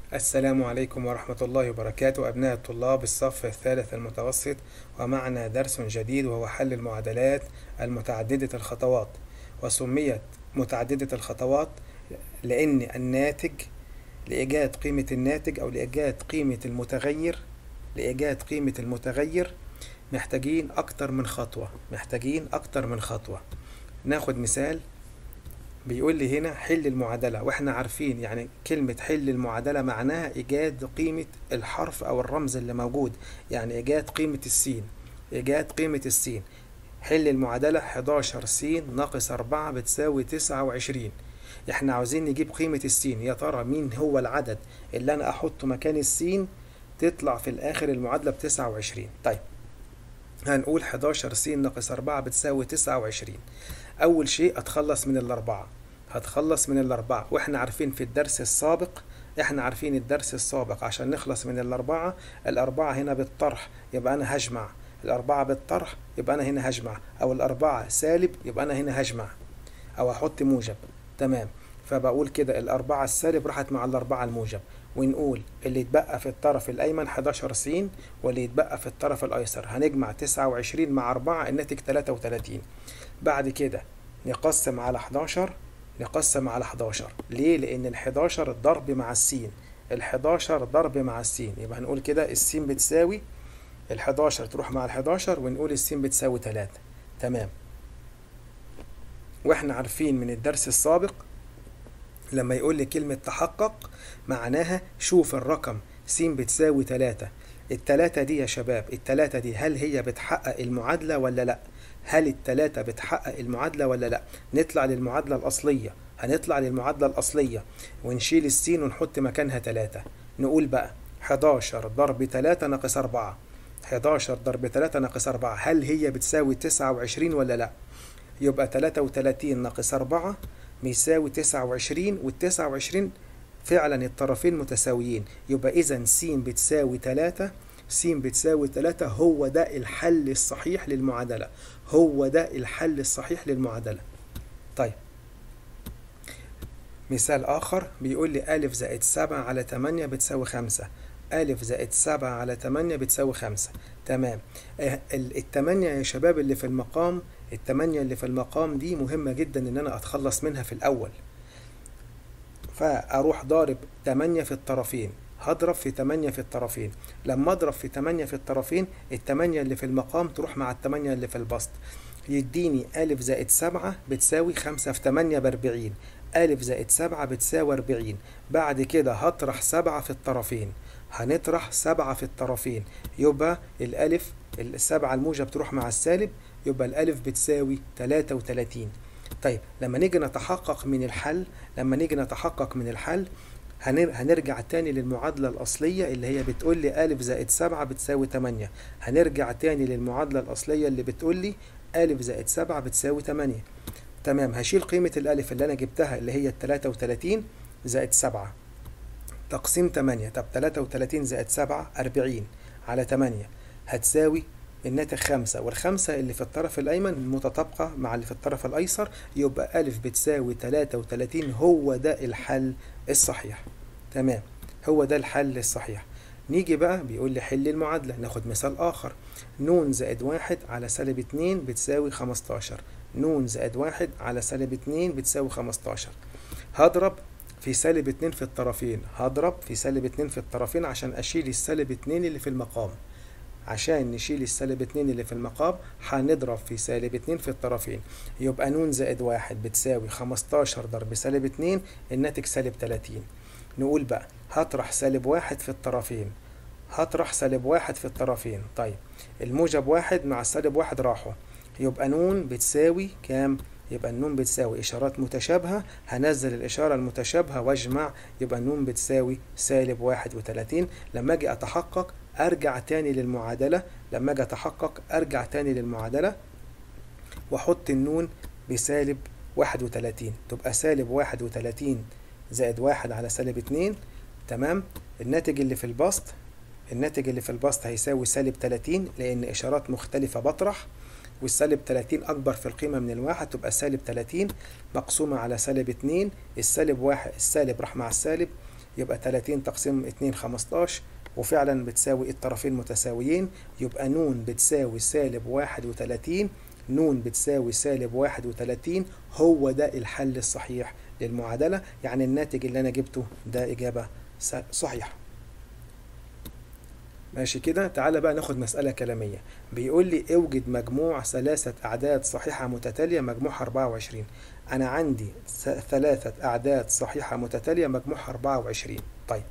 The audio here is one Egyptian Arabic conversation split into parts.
السلام عليكم ورحمة الله وبركاته أبناء الطلاب الصف الثالث المتوسط ومعنا درس جديد وهو حل المعادلات المتعددة الخطوات وسميت متعددة الخطوات لأن الناتج لإيجاد قيمة الناتج أو لإيجاد قيمة المتغير لإيجاد قيمة المتغير محتاجين أكتر من خطوة محتاجين أكتر من خطوة ناخد مثال بيقول لي هنا حل المعادلة واحنا عارفين يعني كلمة حل المعادلة معناها إيجاد قيمة الحرف أو الرمز اللي موجود يعني إيجاد قيمة السين إيجاد قيمة السين حل المعادلة 11 س ناقص 4 بتساوي 29 احنا عاوزين نجيب قيمة السين يا ترى مين هو العدد اللي أنا أحطه مكان السين تطلع في الآخر المعادلة ب 29 طيب هنقول 11 س ناقص 4 بتساوي 29 أول شيء أتخلص من الأربعة هتخلص من الأربعة وإحنا عارفين في الدرس السابق إحنا عارفين الدرس السابق عشان نخلص من الأربعة الأربعة هنا بالطرح يبقى أنا هجمع الأربعة بالطرح يبقى أنا هنا هجمع أو الأربعة سالب يبقى أنا هنا هجمع أو أحط موجب تمام فبقول كده الأربعة السالب راحت مع الأربعة الموجب ونقول اللي يتبقى في الطرف الأيمن 11 س واللي يتبقى في الطرف الأيسر هنجمع 29 مع 4 الناتج 33 بعد كده نقسم على 11 نقسم على 11 ليه؟ لأن ال 11 ضرب مع السين ال 11 ضرب مع السين يبقى هنقول كده السين بتساوي ال 11 تروح مع ال 11 ونقول السين بتساوي 3 تمام واحنا عارفين من الدرس السابق لما يقول لي كلمة تحقق معناها شوف الرقم س بتساوي 3 التلاتة دي يا شباب التلاتة دي هل هي بتحقق المعادلة ولا لأ؟ هل التلاتة بتحقق المعادلة ولا لأ؟ نطلع للمعادلة الأصلية هنطلع للمعادلة الأصلية ونشيل السين ونحط مكانها تلاتة نقول بقى 11 ضرب 3 ناقص 4 11 ضرب 3 ناقص 4 هل هي بتساوي 29 ولا لأ؟ يبقى 33 ناقص 4 بيساوي 29 وال 29 فعلا الطرفين متساويين يبقى إذا س بتساوي 3 س بتساوي 3 هو ده الحل الصحيح للمعادلة هو ده الحل الصحيح للمعادلة طيب مثال آخر بيقول لي أ زائد 7 على 8 بتساوي 5 أ زائد 7 على 8 بتساوي 5 تمام التمانية يا شباب اللي في المقام التمانية اللي في المقام دي مهمة جدا إن أنا أتخلص منها في الأول فأروح ضارب تمانية في الطرفين هضرب في تمانية في الطرفين لما أضرب في تمانية في الطرفين التمانية اللي في المقام تروح مع التمانية اللي في البسط يديني أ زائد سبعة بتساوي خمسة في تمانية بأربعين أ زائد سبعة بتساوي أربعين بعد كده هطرح سبعة في الطرفين هنطرح سبعة في الطرفين يبقى الألف السبعة الموجب تروح مع السالب يبقى الألف بتساوي تلاتة وتلاتين طيب لما نيجي نتحقق من الحل لما نيجي نتحقق من الحل هنرجع تاني للمعادلة الأصلية اللي هي بتقول لي أ زائد سبعة بتساوي تمانية هنرجع تاني للمعادلة الأصلية اللي بتقول لي أ زائد سبعة بتساوي تمانية تمام هشيل قيمة الألف اللي أنا جبتها اللي هي التلاتة وتلاتين زائد سبعة تقسيم تمانية طب تلاتة وتلاتين زائد سبعة أربعين على تمانية هتساوي الناتج خمسة والخمسة اللي في الطرف الأيمن متطابقة مع اللي في الطرف الأيسر يبقى ألف بتساوي تلاتة وتلاتين هو ده الحل الصحيح تمام هو ده الحل الصحيح نيجي بقى بيقول لي حل المعادلة ناخد مثال آخر نون زائد واحد على سالب اتنين بتساوي خمستاشر نون زائد واحد على سالب اتنين بتساوي خمستاشر هضرب في سالب اتنين في الطرفين هضرب في سالب اتنين في الطرفين عشان أشيل السالب اتنين اللي في المقام عشان نشيل السالب اتنين اللي في المقام هنضرب في سالب اتنين في الطرفين يبقى نون زائد واحد بتساوي خمستاشر ضرب سالب اتنين الناتج سالب تلاتين نقول بقى هطرح سالب واحد في الطرفين هطرح سالب واحد في الطرفين طيب الموجب واحد مع السالب واحد راحوا يبقى نون بتساوي كام يبقى النون بتساوي إشارات متشابهة هنزل الإشارة المتشابهة واجمع يبقى النون بتساوي سالب واحد وتلاتين لما أجي أتحقق أرجع تاني للمعادلة لما أجي أتحقق أرجع تاني للمعادلة وأحط النون بسالب واحد وتلاتين تبقى سالب واحد وتلاتين زائد واحد على سالب اتنين تمام الناتج اللي في البسط الناتج اللي في البسط هيساوي سالب تلاتين لأن إشارات مختلفة بطرح والسالب 30 أكبر في القيمة من الواحد تبقى سالب 30 مقسومة على سالب 2 السالب واحد السالب راح مع السالب يبقى 30 تقسيم 2 15 وفعلا بتساوي الطرفين متساويين يبقى ن بتساوي سالب 31 ن بتساوي سالب 31 هو ده الحل الصحيح للمعادلة يعني الناتج اللي أنا جبته ده إجابة صحيحة ماشي كده تعالى بقى ناخد مسألة كلامية بيقول لي اوجد مجموع ثلاثة أعداد صحيحة متتالية مجموعها 24 أنا عندي ثلاثة أعداد صحيحة متتالية مجموعها 24 طيب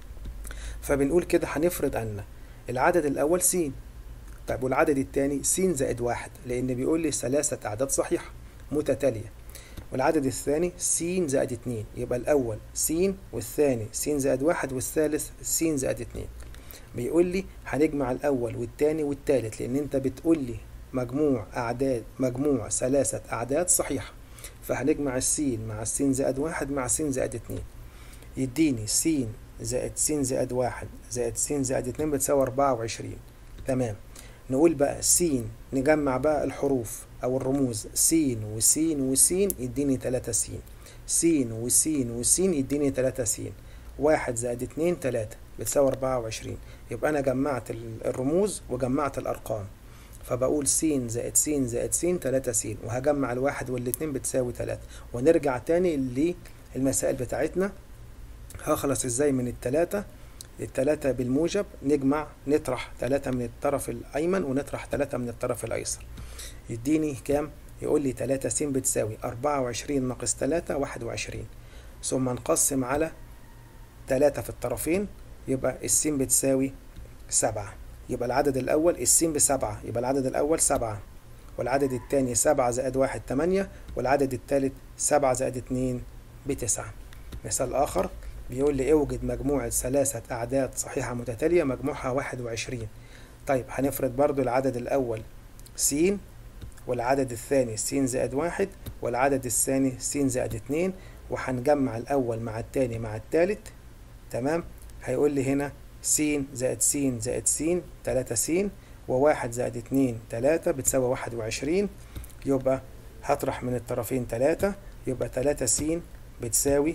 فبنقول كده هنفرض أن العدد الأول س طيب والعدد الثاني س زائد واحد لأن بيقول لي ثلاثة أعداد صحيحة متتالية والعدد الثاني س زائد اتنين يبقى الأول س والثاني س زائد واحد والثالث س زائد اتنين بيقول لي هنجمع الأول والتاني والتالت لأن أنت بتقول لي مجموع أعداد مجموع ثلاثة أعداد صحيحة فهنجمع السين مع السين زائد واحد مع سين زائد اتنين يديني س زائد س زائد واحد زائد س زائد اتنين بتساوي أربعة وعشرين تمام نقول بقى س نجمع بقى الحروف أو الرموز س وس وس يديني تلاتة س س وس وس يديني تلاتة س واحد زائد اتنين تلاتة بتساوي أربعة وعشرين يبقى أنا جمعت الرموز وجمعت الأرقام فبقول س زائد س زائد س تلاتة س وهجمع الواحد والاتنين بتساوي تلاتة ونرجع تاني للمسائل بتاعتنا هخلص ازاي من التلاتة التلاتة بالموجب نجمع نطرح تلاتة من الطرف الأيمن ونطرح تلاتة من الطرف الأيسر يديني كام؟ يقول لي تلاتة س بتساوي أربعة وعشرين ناقص تلاتة واحد وعشرين ثم نقسم على تلاتة في الطرفين يبقى السين بتساوي سبعة يبقى العدد الأول السين بسبعة يبقى العدد الأول سبعة والعدد الثاني سبعة زائد واحد تمانية والعدد الثالث سبعة زائد اتنين بتسعة مثال آخر بيقول لي اوجد مجموعة ثلاثة أعداد صحيحة متتالية مجموعها واحد وعشرين طيب هنفرض برضو العدد الأول س والعدد الثاني س زائد واحد والعدد الثاني س زائد اتنين وهنجمع الأول مع الثاني مع الثالث تمام هيقول لي هنا س زائد س زائد س تلاتة س وواحد زائد اتنين تلاتة بتساوي واحد وعشرين يبقى هطرح من الطرفين تلاتة يبقى تلاتة س بتساوي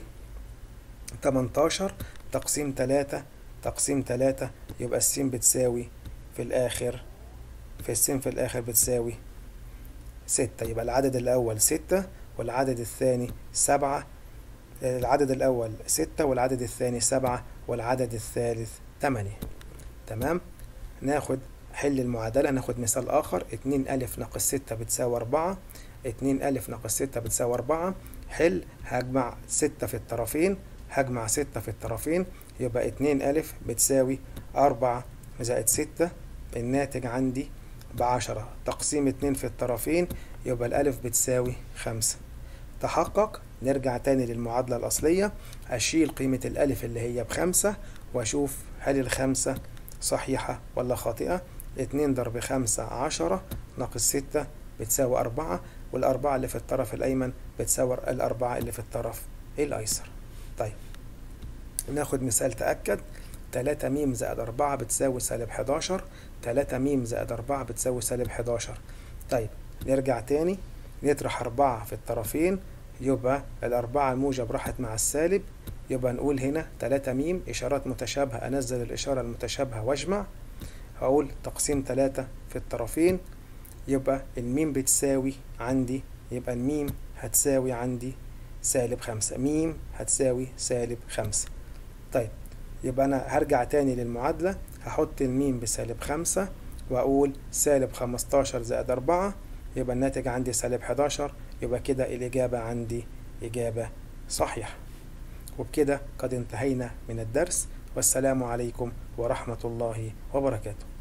تمنتاشر تقسيم تلاتة تقسيم تلاتة يبقى السين بتساوي في الآخر في السين في الآخر بتساوي ستة يبقى العدد الأول ستة والعدد الثاني سبعة العدد الأول ستة والعدد الثاني سبعة والعدد الثالث تمانية تمام ناخد حل المعادلة ناخد مثال آخر اتنين ألف ناقص ستة بتساوي أربعة اتنين ألف ناقص ستة بتساوي أربعة حل هجمع ستة في الطرفين هجمع ستة في الطرفين يبقى اتنين ألف بتساوي أربعة زائد ستة الناتج عندي بعشرة تقسيم اتنين في الطرفين يبقى الألف بتساوي خمسة تحقق نرجع تاني للمعادلة الأصلية أشيل قيمة الألف اللي هي بخمسة وأشوف هل الخمسة صحيحة ولا خاطئة اتنين ضرب خمسة عشرة ناقص ستة بتساوي أربعة والأربعة اللي في الطرف الأيمن بتساوي الأربعة اللي في الطرف الأيسر طيب ناخد مثال تأكد تلاتة ميم زائد أربعة بتساوي سالب حداشر تلاتة ميم زائد أربعة بتساوي سالب حداشر طيب نرجع تاني نطرح أربعة في الطرفين يبقى الأربعة الموجب راحت مع السالب يبقى نقول هنا تلاتة ميم إشارات متشابهة أنزل الإشارة المتشابهة وأجمع هقول تقسيم تلاتة في الطرفين يبقى الميم بتساوي عندي يبقى الميم هتساوي عندي سالب خمسة ميم هتساوي سالب خمسة طيب يبقى أنا هرجع تاني للمعادلة هحط الميم بسالب خمسة وأقول سالب خمستاشر زائد أربعة يبقى الناتج عندي سالب حداشر يبقى كده الإجابة عندي إجابة صحيحة وبكده قد انتهينا من الدرس والسلام عليكم ورحمة الله وبركاته